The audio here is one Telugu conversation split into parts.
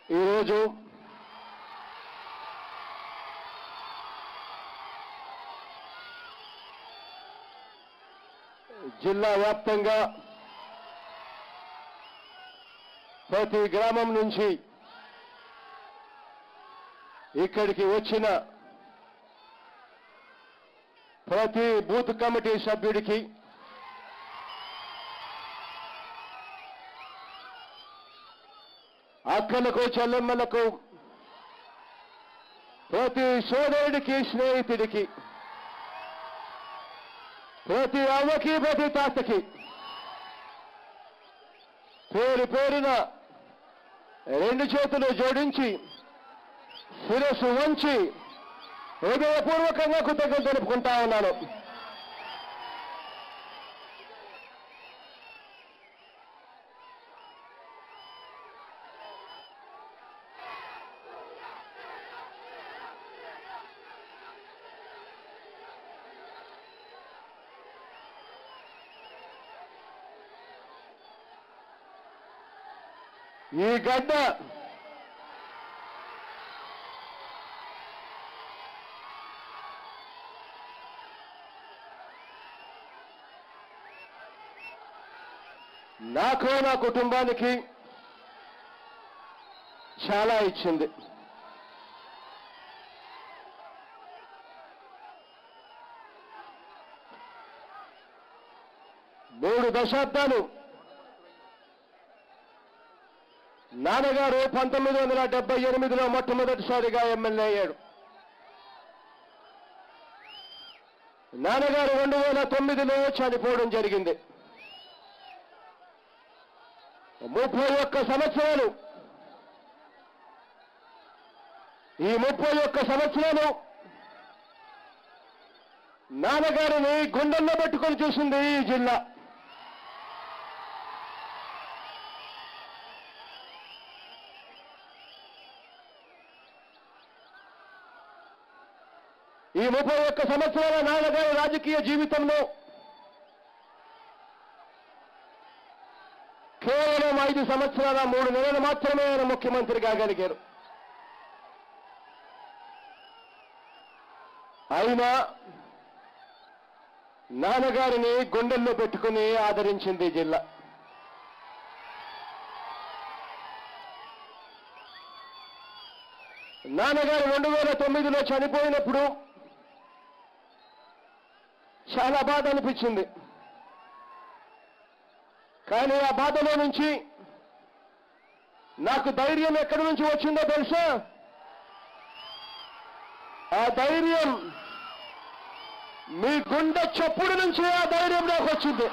ఈరోజు జిల్లా వ్యాప్తంగా ప్రతి గ్రామం నుంచి ఇక్కడికి వచ్చిన ప్రతి బూత్ కమిటీ సభ్యుడికి అక్కలకు చెల్లెమ్మలకు ప్రతి సోదరుడికి స్నేహితుడికి ప్రతి అవ్వకి ప్రతి తాతకి పేరు పేరున రెండు చేతులు జోడించి శిరస్సు వంచి హృదయపూర్వకంగా కృతజ్ఞత తెలుపుకుంటా ఉన్నాను ఈ గడ్డ నాకు నా కుటుంబానికి చాలా ఇచ్చింది మూడు దశాబ్దాలు నాన్నగారు పంతొమ్మిది వందల డెబ్బై ఎనిమిదిలో మొట్టమొదటిసారిగా ఎమ్మెల్యే అయ్యాడు నాన్నగారు రెండు వేల తొమ్మిదిలో చనిపోవడం జరిగింది ముప్పై ఒక్క సంవత్సరాలు ఈ ముప్పై ఒక్క సంవత్సరాలు నాన్నగారిని గుండెల్లో పెట్టుకొని చూసింది ఈ జిల్లా ఈ ముప్పై ఒక్క సంవత్సరాల నాన్నగారి రాజకీయ జీవితంలో కేవలం ఐదు సంవత్సరాల మూడు నెలలు మాత్రమే ఆయన ముఖ్యమంత్రి కాగలిగారు అయినా నాన్నగారిని గుండెల్లో పెట్టుకుని ఆదరించింది ఈ జిల్లా నాన్నగారు రెండు వేల తొమ్మిదిలో చనిపోయినప్పుడు చాలా బాధ అనిపించింది కానీ ఆ బాధలో నుంచి నాకు ధైర్యం ఎక్కడి నుంచి వచ్చిందో తెలుసా ఆ ధైర్యం మీ గుండె చప్పుడు నుంచి ఆ ధైర్యం నాకు వచ్చింది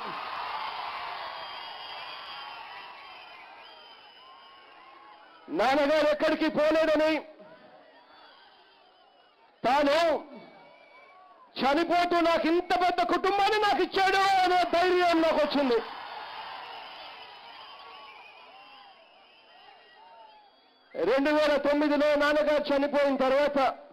నాన్నగారు ఎక్కడికి పోలేదని తాను చనిపోతూ నాకు ఇంత పెద్ద కుటుంబాన్ని నాకు ఇచ్చాడు అనే ధైర్యం నాకు వచ్చింది రెండు వేల తొమ్మిదిలో నాన్నగారు చనిపోయిన తర్వాత